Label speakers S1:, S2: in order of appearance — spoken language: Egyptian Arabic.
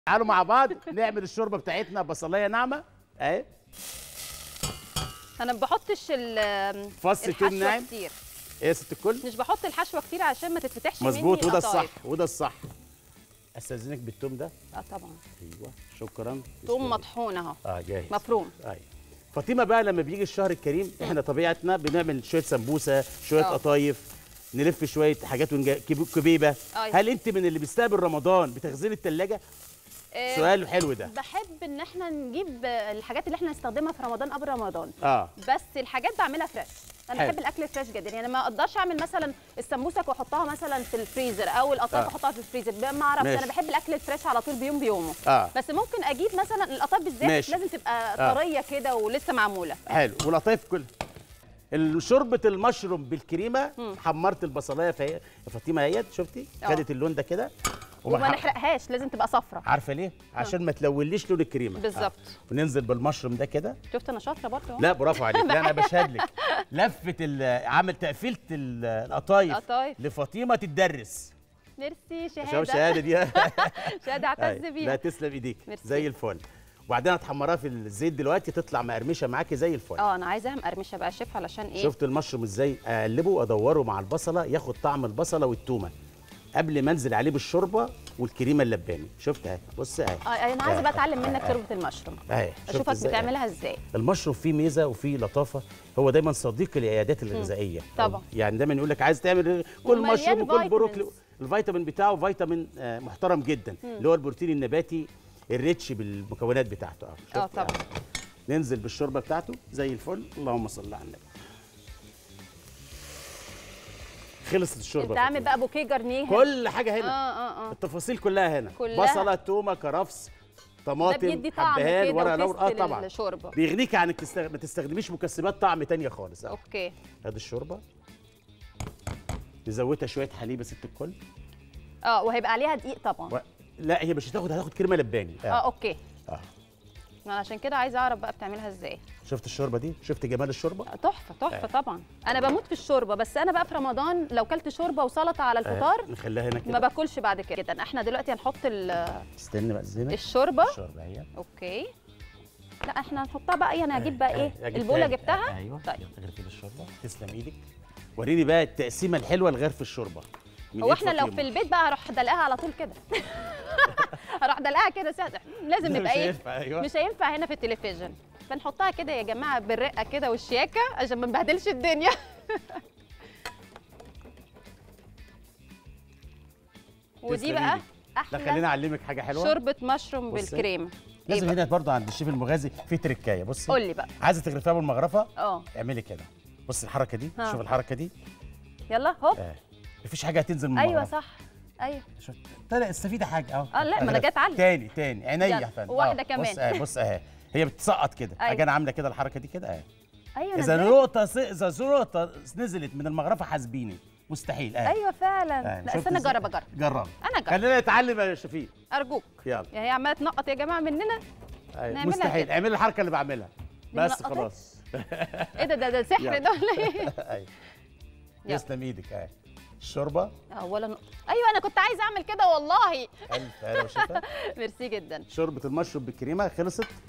S1: تعالوا مع بعض نعمل الشوربه بتاعتنا بصلايه ناعمه اهي
S2: انا ما بحطش ال
S1: فص توم
S2: الحشوه
S1: ناعم.
S2: كتير
S1: ايه يا ست الكل
S2: مش بحط الحشوه كتير عشان ما تتفتحش
S1: مظبوط
S2: مني
S1: وده الصح
S2: القطايف.
S1: وده الصح استاذنك بالتوم ده
S2: اه طبعا
S1: ايوه شكرا
S2: توم مطحون اهو
S1: اه جاهز
S2: مفروم
S1: ايوه فاطمه بقى لما بيجي الشهر الكريم احنا طبيعتنا بنعمل شويه سمبوسه شويه
S2: آه.
S1: قطايف نلف شويه حاجات ونجا... كب- كبيبه
S2: أيوة.
S1: هل انت من اللي بيستقبل رمضان بتخزين الثلاجه
S2: آه،
S1: سؤال حلو ده
S2: بحب ان احنا نجيب آه، الحاجات اللي احنا نستخدمها في رمضان قبل رمضان
S1: اه
S2: بس الحاجات بعملها فريش انا
S1: حلو.
S2: بحب الاكل فريش جدا يعني ما اقدرش اعمل مثلا السموسك واحطها مثلا في الفريزر او القطايف
S1: آه.
S2: واحطها في الفريزر ب- ما اعرفش
S1: ماشي.
S2: انا بحب الاكل الفريش على طول بيوم بيومه
S1: اه
S2: بس ممكن اجيب مثلا القطايف بالذات
S1: ماشي.
S2: لازم تبقى
S1: آه.
S2: طريه كده ولسه معموله
S1: حلو والقطايف كل شوربه المشروم بالكريمه حمرت البصلايه فهي يا فاطمه اهيت شفتي
S2: آه.
S1: خدت اللون ده كده
S2: وما
S1: ومح-
S2: نحرقهاش لازم تبقى صفرة
S1: عارفه ليه عشان ما تلوليش لون الكريمه
S2: بالظبط.
S1: آه. وننزل بالمشروم ده كده
S2: شفت انا شاطره برضه
S1: لا برافو عليك لا انا بشهد لك لفه ال- عامل تقفيله ال- القطايف
S2: القطايف.
S1: لفاطمه تدرس
S2: ميرسي
S1: شوف
S2: شهاده
S1: الشهاده دي
S2: شهاده اعتز
S1: أيوة. لا
S2: بيها
S1: تسلم ايديك
S2: ميرسي.
S1: زي الفل وبعدين هتحمرها في الزيت دلوقتي تطلع مقرمشه معاكي زي الفل
S2: اه انا عايزاها مقرمشه بقى شيف علشان ايه
S1: شفت المشروم ازاي اقلبه وادوره مع البصله ياخد طعم البصله والتومه قبل ما انزل عليه بالشوربه والكريمه اللباني شفت اهي بص اهي
S2: اه انا عايزه بقى
S1: آه،
S2: اتعلم
S1: آه،
S2: منك
S1: آه.
S2: شوربه المشروم
S1: اهي شفت
S2: اشوفك
S1: إزاي؟
S2: بتعملها ازاي
S1: المشروم فيه ميزه وفيه لطافه هو دايما صديق العيادات الغذائيه
S2: طبعا.
S1: يعني دايما يقول لك عايز تعمل كل
S2: ومليان
S1: مشروم وكل بروكلي
S2: فيتامينز.
S1: الفيتامين بتاعه فيتامين آه، محترم جدا اللي هو البروتين النباتي الريتش بالمكونات بتاعته اه
S2: اه
S1: شفت؟
S2: طبعا
S1: ننزل بالشوربه بتاعته زي الفل اللهم صل على النبي خلصت الشوربه
S2: انت عامل
S1: فاطمة.
S2: بقى بوكيه جرنيه
S1: كل حاجه
S2: اه
S1: هنا
S2: اه اه
S1: التفاصيل كلها هنا
S2: كلها.
S1: بصله تومه كرفس
S2: ده
S1: طماطم
S2: بيدي طعم
S1: حبهان
S2: كده
S1: ورق لورا اه
S2: وتيست
S1: طبعا
S2: للشوربه
S1: بيغنيك عن انك تستغ... ما تستخدميش مكسبات طعم تانية خالص اه
S2: اوكي
S1: ادي الشوربه نزودها شويه حليب يا ست الكل
S2: اه وهيبقى عليها دقيق طبعا
S1: و... لا هي مش هتاخد هتاخد كريمه لباني
S2: اه اوكي
S1: اه
S2: انا عشان كده عايزه اعرف بقى بتعملها ازاي
S1: شفت الشوربه دي شفت جمال الشوربه
S2: آه، تحفه تحفه طبعا انا بموت في الشوربه بس انا بقى في رمضان لو كلت شوربه وسلطه على الفطار
S1: آه. نخليها هنا
S2: ما
S1: كده
S2: باكلش بعد كده جدا احنا دلوقتي هنحط ال-
S1: استنى بقى زينب
S2: الشوربه
S1: الشوربه اهي
S2: اوكي لا احنا هنحطها بقى ايه انا هجيب بقى ايه
S1: آه، أجيب
S2: البوله
S1: تاني.
S2: جبتها
S1: آه، ايوه
S2: طيب
S1: اغرفي الشوربه تسلم ايدك وريني بقى التقسيمه الحلوه لغرف الشوربه من
S2: هو
S1: إيد
S2: احنا لو
S1: فاطمة.
S2: في البيت بقى هروح دلقاها على طول كده هروح دلقاها كده ساعة. لازم
S1: لا،
S2: نبقى
S1: مش
S2: ايه
S1: هينفع، أيوة.
S2: مش هينفع هنا في التلفزيون بنحطها كده يا جماعه بالرقه كده والشياكه عشان ما نبهدلش الدنيا ودي
S1: تسلم
S2: بقى
S1: إيدك. لا خليني
S2: احلى
S1: اعلمك حاجه حلوه
S2: شوربه مشروم
S1: بصي.
S2: بالكريمه ايه
S1: لازم
S2: بقى؟
S1: هنا برضه عند الشيف المغازي في تركايه بصي
S2: قول لي بقى
S1: عايزه تغرفيها بالمغرفه
S2: اه
S1: اعملي كده بص الحركه دي
S2: ها.
S1: شوف الحركه دي
S2: يلا هوب
S1: آه. مفيش حاجه هتنزل من
S2: ايوه
S1: المغرفة.
S2: صح ايوه
S1: شوف طلع استفيدي حاجه اهو
S2: آه، لا، ما أنا
S1: أغرف.
S2: جاي أتعلم.
S1: تاني تاني عينيا
S2: يلا،
S1: يا فندم
S2: واحدة
S1: آه،
S2: كمان.
S1: بص اهي بص اهي هي بتسقط كده
S2: أيوة.
S1: اجي انا عامله كده الحركه دي كده اهي
S2: ايوه أنا
S1: اذا
S2: إزاي؟
S1: نقطه س... اذا نقطه نزلت من المغرفه حاسبيني مستحيل اهي
S2: ايوه فعلا
S1: أهي.
S2: لا
S1: شفت
S2: استنى
S1: إزاي؟
S2: اجرب اجرب
S1: جرب
S2: أنا أجرب.
S1: خلينا نتعلم يا شفيق
S2: ارجوك
S1: يلا
S2: يا هي عماله تنقط يا جماعه مننا
S1: أيوة.
S2: نعملها
S1: مستحيل
S2: كده.
S1: اعملي الحركه اللي بعملها
S2: دي
S1: بس
S2: منقطات؟
S1: خلاص
S2: ايه ده ده ده سحر
S1: يلا.
S2: ده ولا ايه
S1: ايوه
S2: يلا.
S1: تسلم ايدك اهي الشوربه
S2: اولا نقطة. ايوه انا كنت عايزه اعمل كده والله
S1: الف هلا وشفا
S2: ميرسي جدا
S1: شوربه المشروب بالكريمه خلصت